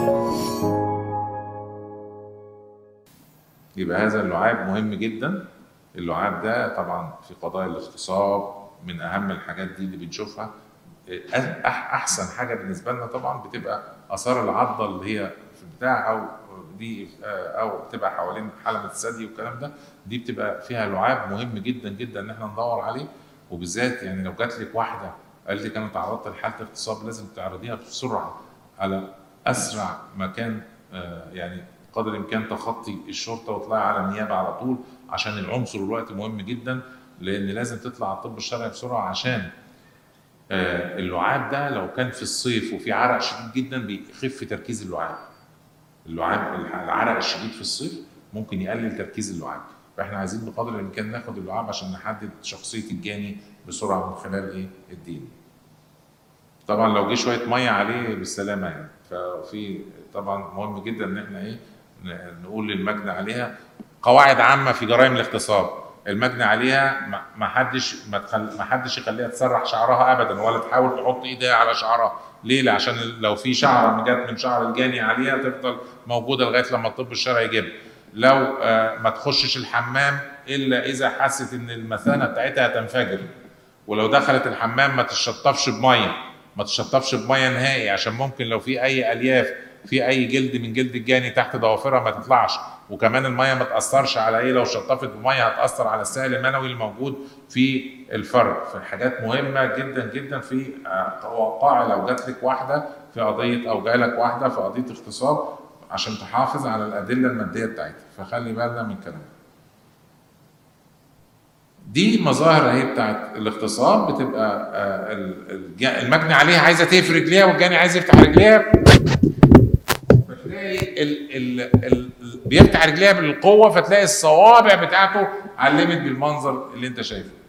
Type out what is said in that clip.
يبقى هذا اللعاب مهم جدا اللعاب ده طبعا في قضايا الاغتصاب من اهم الحاجات دي اللي بنشوفها أح- احسن حاجه بالنسبه لنا طبعا بتبقى اثار العضه اللي هي في البتاع او دي او بتبقى حوالين حلمه الثدي والكلام ده دي بتبقى فيها لعاب مهم جدا جدا ان احنا ندور عليه وبالذات يعني لو جات لك واحده قالت لك انا تعرضت لحاله اغتصاب لازم تعرضيها بسرعه على اسرع مكان آه، يعني قدر الامكان تخطي الشرطه وتطلعي على النيابه على طول عشان العنصر والوقت مهم جدا لان لازم تطلع على الطب الشرعي بسرعه عشان آه، اللعاب ده لو كان في الصيف وفي عرق شديد جدا بيخف تركيز اللعاب اللعاب العرق الشديد في الصيف ممكن يقلل تركيز اللعاب فاحنا عايزين بقدر الامكان ناخد اللعاب عشان نحدد شخصيه الجاني بسرعه من خلال ايه الدين طبعا لو جه شويه ميه عليه بالسلامه يعني ففي طبعا مهم جدا ان احنا ايه ن- نقول للمجني عليها قواعد عامه في جرائم الاغتصاب المجني عليها ما- ما حدش ما تخل... ما حدش يخليها تسرح شعرها ابدا ولا تحاول تحط ايديها على شعرها ليه؟ ليه؟ عشان لو في شعره جت من شعر الجاني عليها تفضل موجوده لغايه لما الطب الشرعي يجيبها لو آه، ما تخشش الحمام الا اذا حست ان المثانه بتاعتها تنفجر ولو دخلت الحمام ما تشطفش بميه ما تشطفش بميه نهائي عشان ممكن لو في اي الياف في اي جلد من جلد الجاني تحت ضوافرها ما تطلعش وكمان الميه ما تاثرش على ايه لو شطفت بميه هتاثر على السائل المنوي الموجود في الفرد فحاجات مهمه جدا جدا في آه، توقعي لو جات لك واحده في قضيه او جالك واحده في قضيه اغتصاب عشان تحافظ على الادله الماديه بتاعتها فخلي بالنا من كلامك دي مظاهر اهي بتاعت الاغتصاب بتبقى آه، ال- الج- المجني عليها عايزه تقفل رجليها والجاني عايز يفتح رجليها فتلاقي ال ال ال بيفتح رجليها بالقوه فتلاقي الصوابع بتاعته علمت بالمنظر اللي انت شايفه